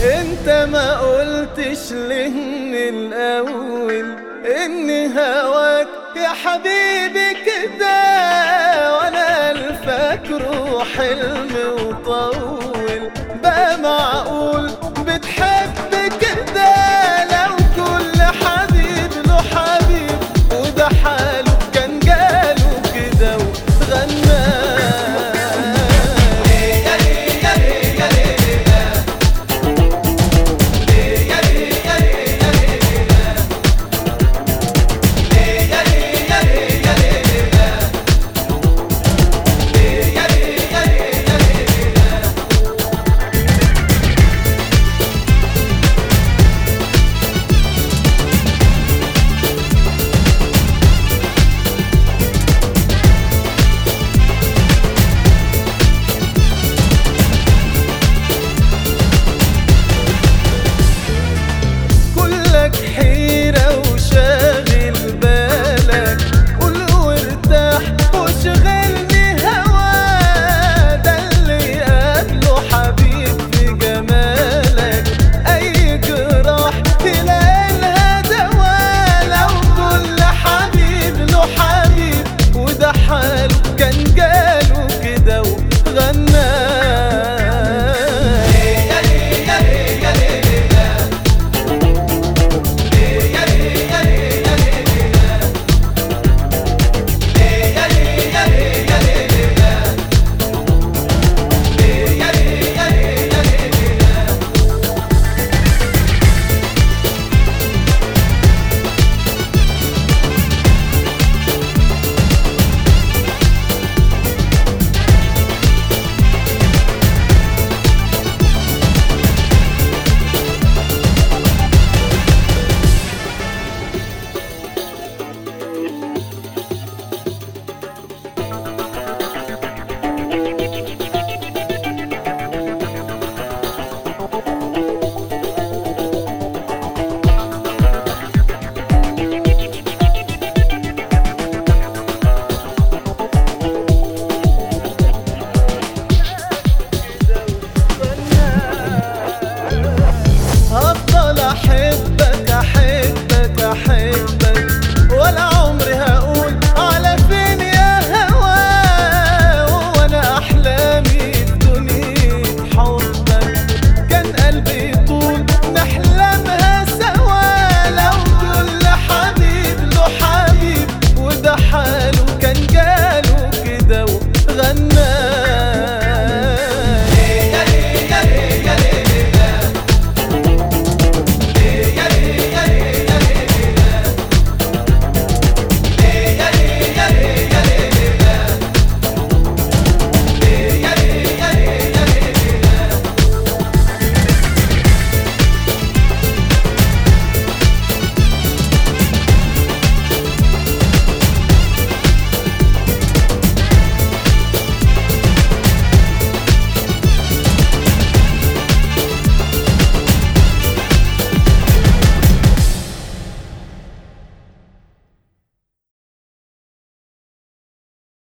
انت ما قلتش ليه من الاول ان هواك يا حبيبي كده وانا الفاكره حلم وطول بقى معقول بتحب كده لو كل حبيب له حبيب وده حاله كان جاله كده وغنى كلك حيرة وشاغل بالك قول وارتاح وشغلني هوا ده اللي قبله حبيب في جمالك أي جراح تلاقي لها دوا لو كل حبيب له حبيب وده حاله كان جاله كده وغنى هفضل احبك